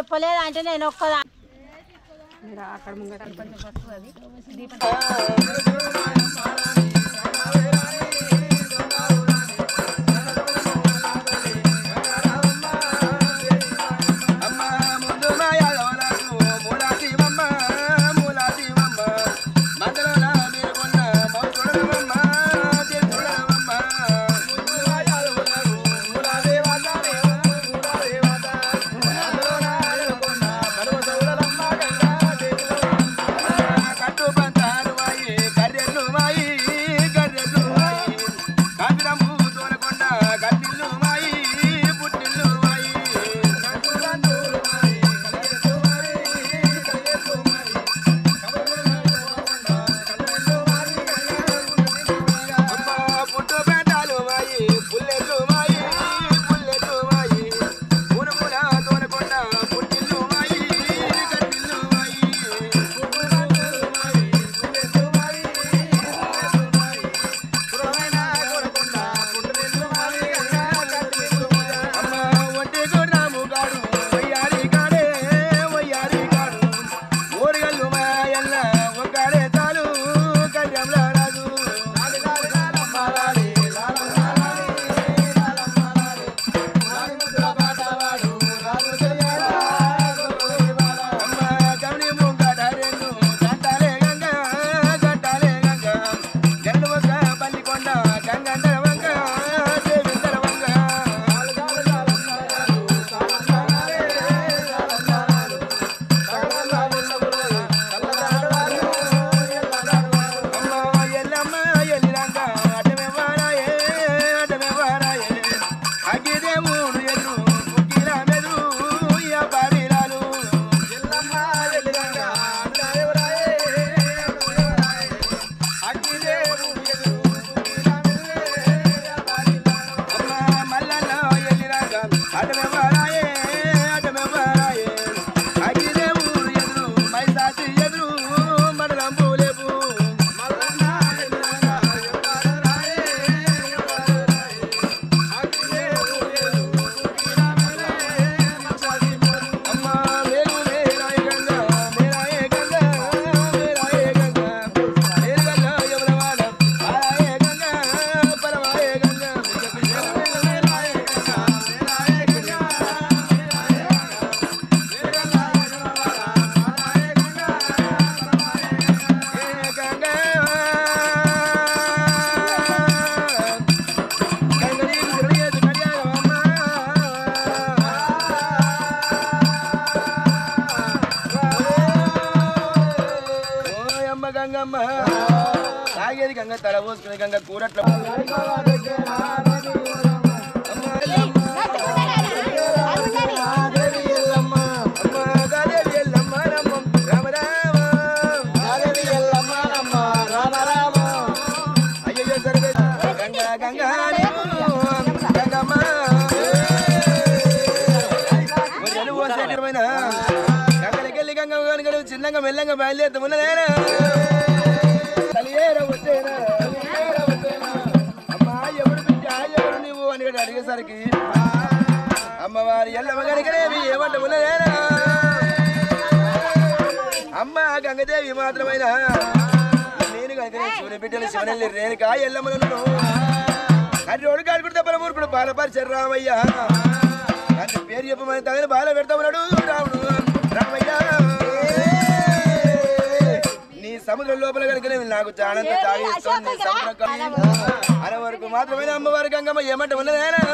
చెప్పలేదు అంటే నేను ఒక్కదా అక్కడ ముంగట కొంచెం పసుపు అది దీపం గంగమ్మ తాగేది గంగ తల పోసుకునే గంగ కూరట్ల అయ్యయ్యో సరిగే గంగ గంగ గంగమ్మ గొర్రెలు పోసేటమైన గంగలకెళ్ళి గంగ గనుగడు చిన్నగా మెల్లంగా బయలుదేరుతున్నదేనా తలియేర వచ్చేనా తలియేర వచ్చేనా అమ్మా ఎవరు బిడ్డ ఎవరు నువ్వు అని కూడా అడిగేసరికి అమ్మవారి ఎల్లమ్మ గనికనేవి ఏమంట ఉన్నదేనా అమ్మ గంగదేవి మాత్రమైనా నేను కనుక సూర్య బిడ్డలు శివనల్లి రేణుకా ఎల్లమ్మను కర్రోడు కాడుకుంటే పరమూర్పుడు బాలపరిచారు రామయ్య అంత పేరు చెప్పమని తగిన బాల పెడతామన్నాడు రాముడు రామయ్య నీ సముద్రం లోపల కనుక నాకు చానంత తాగిస్తాను నీ సముద్రం కనుక అర వరకు మాత్రమే అమ్మవారి గంగమ్మ ఏమంట ఉన్నదేనా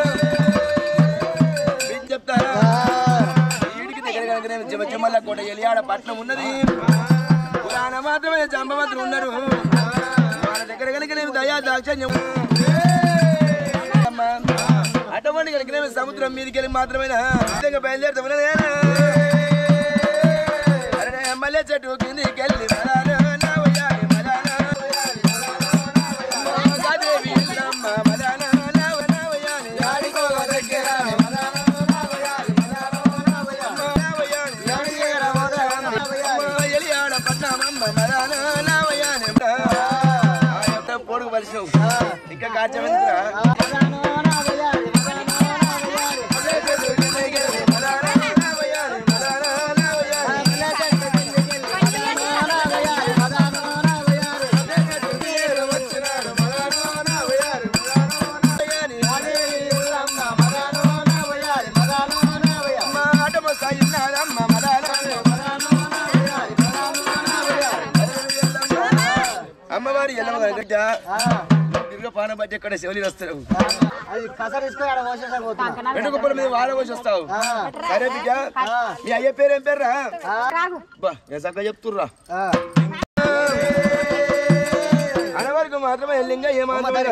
మీకు చెప్తారా ఈడికి దగ్గర కనుక నేను జమజమ్మల కోట ఎలియాడ పట్నం ఉన్నది పురాణ మాత్రమే జంబ మాత్రం ఉన్నారు వాళ్ళ దగ్గర కనుక నేను దయా దాక్షణ్యం అమ్మా, అటువంటి కనుక నేను సముద్రం మీదకి వెళ్ళి మాత్రమే విధంగా బయలుదేరుతామన్నా అరే మల్లె చెట్టు కిందికి వెళ్ళి మలానా, నా ఉయ్యాలి మలానా, మోగాదేవి ఎల్లమ్మ మలానా, నా నా ఉయ్యాలి, ఆడికో దగ్గర మలానా, నా ఉయ్యాలి, మలానా, నా ఉయ్యాలి, నా ఉయ్యాలి, అమ్మ ఎలియాడ పట్నమమ్మ మలానా, నా ఉయ్యాలి, ఆ యొక్క పొడుగు పరిచయం ఇంకా కాచం ఎందుకురా మల్లె చెట్టు కిందికి వెళ్ళి మలానా, నా ఉయ్యాలి, మరి ఎల్లమ్మ గడ్డ తిరిగి పాన బట్టి ఎక్కడ శివలి వస్తారు అది కస తీసుకొని ఆడ పోసేసా పోతున్నా రెండు కుప్పల మీద వాడ పోసి వస్తావు సరే బిడ్డ మీ అయ్య పేరు ఏం పేరు రా బా నేను చక్కగా చెప్తుర్రా అనవరకు మాత్రమే ఎల్లింగా ఏమాత్రం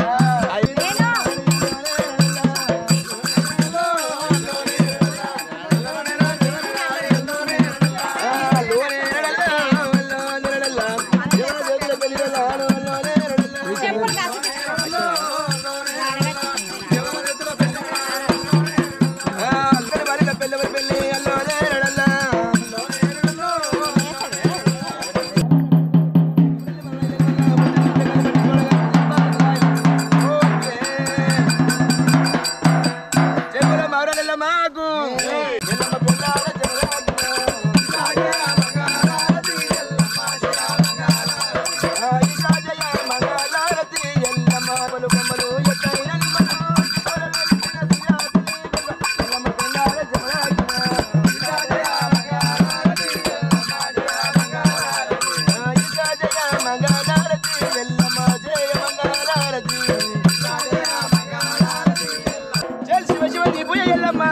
మాకు జల్ శివ శివ నీ పూజ ఎల్లమ్మ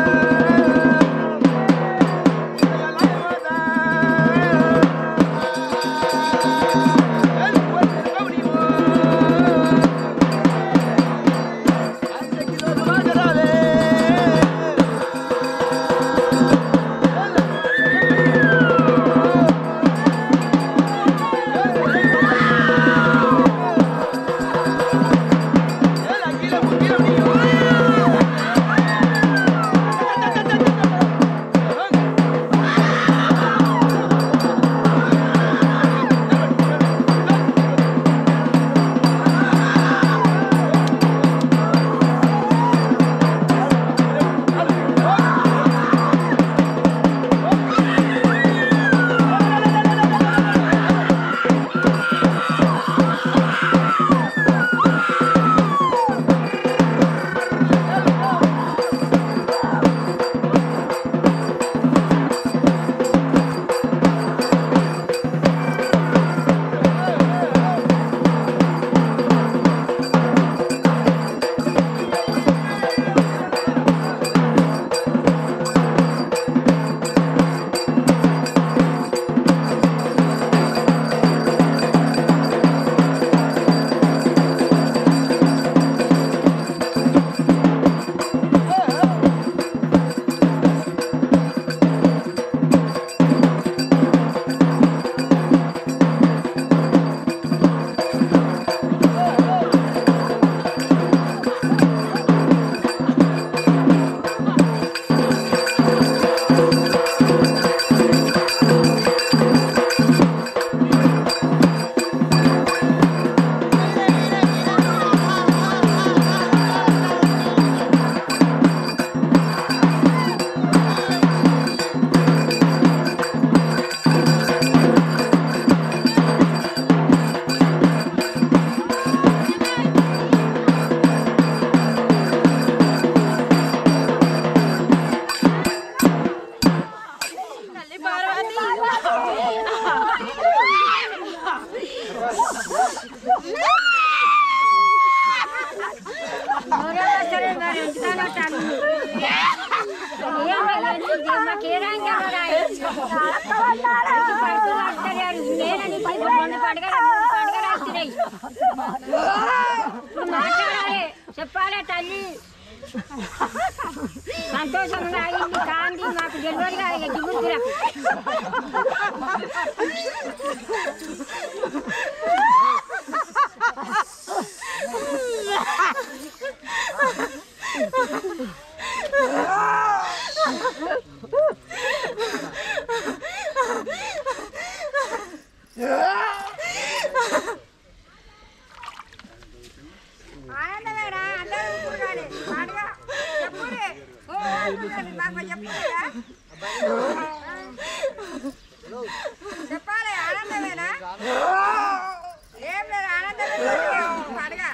చెప్పాలే తల్లి సంతోషంగా అయింది కాంతి మాకు డెలివరీగా దిగుతులకు ఆనందమేనా అందరూ ఊరుకోండి. పాడుగా చెప్పుర్రి. ఓ, ఊరుకోండి. మాకు చెప్పుర్రిగా. చెప్పాలి ఆనందమేనా ఏం లేదు ఆనందమే పాడుగా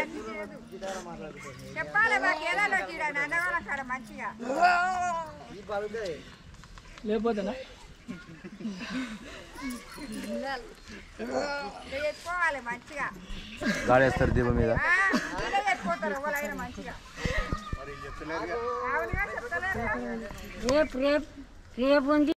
చెప్పాలి మాకు ఏదో చీడ నందగోళం కాడ మంచిగా లేకపోతేనా చెప్పుకోవాలి మంచిగా గాడేస్తారు దీపం మీద ఆ, వీళ్ళే చెప్పుకోతారు ఎవరైనా మంచిగా అవునుగా చెప్తలేరు రేపు రేపు రేపు ఉంది